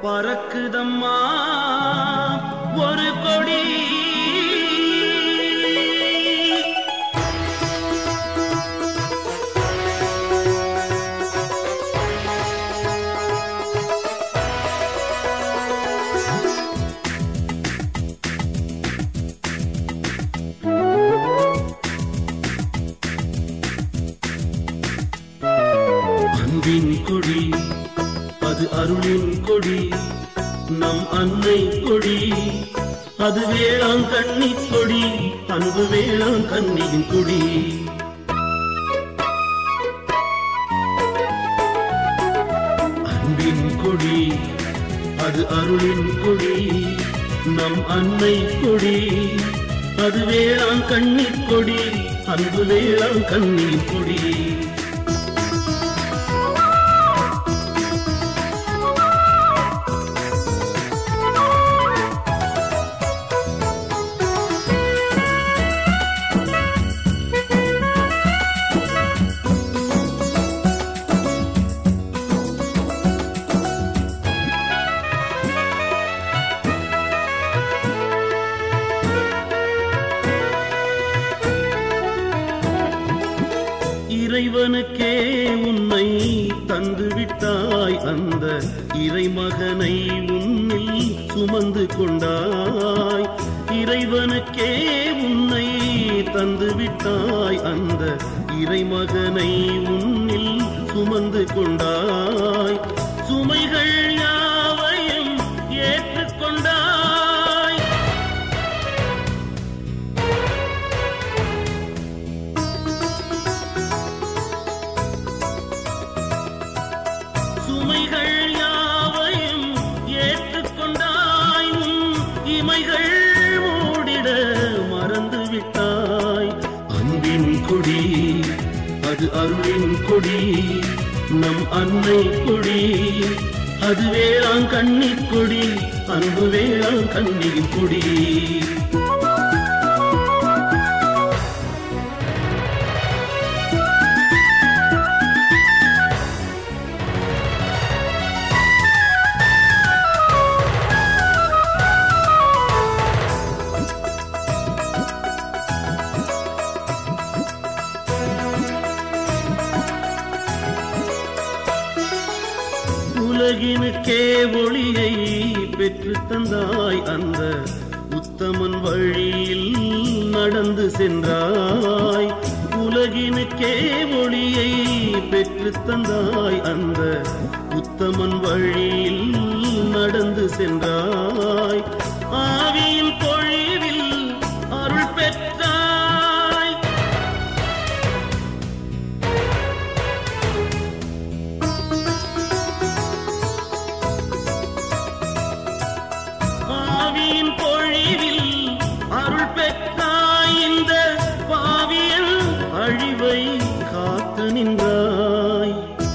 பறக்குதம்மா ஒரு கொடி அன்பின் கொடி அது அருளின் கொடி நம் அன்னை கொடி அது வேளாண் கண்ணி கொடி அன்பு வேளாண் கண்ணியின் கொடி அன்பின் கொடி அது அருளின் கொடி நம் அன்னை கொடி அது வேளாண் கண்ணி கொடி அன்பு வேளாண் கண்ணியின் கொடி இறைவனுக்கே உன்னை தந்து விட்டாய் அந்த இறைமகனை உன்னில் சுமந்து கொண்டாய் இறைவனுக்கே உன்னை தந்து விட்டாய் அந்த இறைமகனை உன்னில் சுமந்து கொண்டாய் சுமைகள் யாவையும் ஏற்றுக்கொண்டாய் சுமைகள் யாவையும் ஏற்றுக்கொண்டாய் உன் இமைகள் மூடிட மறந்து விட்டாய் அன்பின் கொடி அது அருளின் கொடி நம் அன்னை கொடி அது வேளாண் கண்ணி கொடி அன்பு வேளாண் கண்ணியின் கொடி உலகினுக்கே ஒளியை பெற்று தந்தாய் அந்த உத்தமன் வழியில் நடந்து சென்றாய் உலகினுக்கே ஒளியை பெற்று தந்தாய் அந்த உத்தமன் வழியில் நடந்து சென்றாய் ஆவியின் பொழிவில் அருள் பெற்றாய் ஆவியின் பொழிவில் அருள் பெற்றாய் இந்த பாவியல் அழிவை காத்து நின்றாய்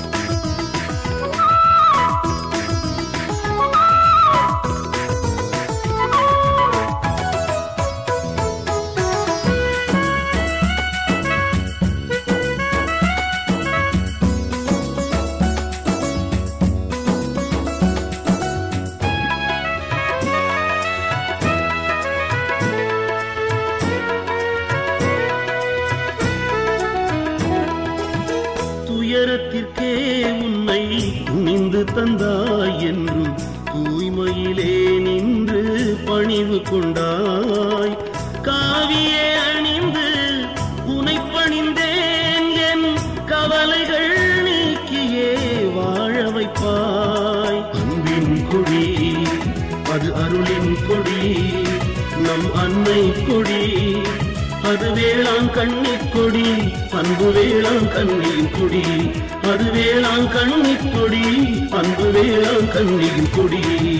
துயரத்திற்கே உன்னை துணிந்து தந்தாய் என்றும் தூய்மையிலே நின்று பணிவு கொண்டாய் காவியே அணிந்து உனை பணிந்தேன் என் கவலைகள் நீக்கியே வாழ வைப்பாய் அன்பின் கொடி அது அருளின் கொடி நம் அன்னை கொடி அது வேளாண் கண்ணிக் கொடி அன்பு வேளாண் கண்ணியின் கொடி அது வேளாண் கண்ணிக் கொடி அன்பு வேளாண் கண்ணியின் கொடி